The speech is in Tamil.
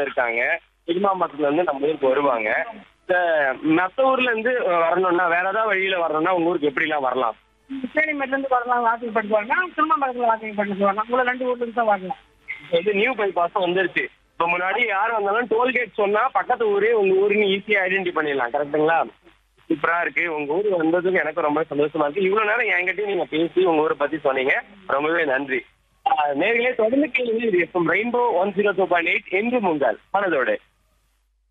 இருக்காங்க சினிமாம்பக்கத்துல இருந்து நம்ம ஊருக்கு வருவாங்க இந்த மத்த ஊர்ல இருந்து வரணும்னா வேற ஏதாவது வழியில வரணும்னா உங்க ஊருக்கு எப்படிலாம் வரலாம் சேனிமேட்ல இருந்து வரலாம் வாக்கிங் பண்ணிட்டு வரலாம் திருமணத்தில் வாக்கிங் பண்ணிட்டு வரலாம் உங்களை ரெண்டு ஊர்ல இருந்து தான் வரலாம் இது நியூ பைபாஸ் வந்துருச்சு இப்போ முன்னாடி யார் வந்தாலும் டோல்கேட் சொன்னா பக்கத்து ஊரே உங்க ஊருன்னு ஈஸியா ஐடென்டி பண்ணிடலாம் கரெக்ட்டுங்களா சூப்பரா இருக்கு உங்க ஊர் வந்ததுக்கு எனக்கு ரொம்ப சந்தோஷமா இருக்கு இவ்வளவு நேரம் என்கிட்டயும் நீங்க பேசி உங்க ஊரை பத்தி சொன்னீங்க ரொம்பவே நன்றி ஆஹ் நேர்களே தொடர்ந்து கேளுங்க இது F M rainbow one zero two point eight என்று உங்கள் மனதோடு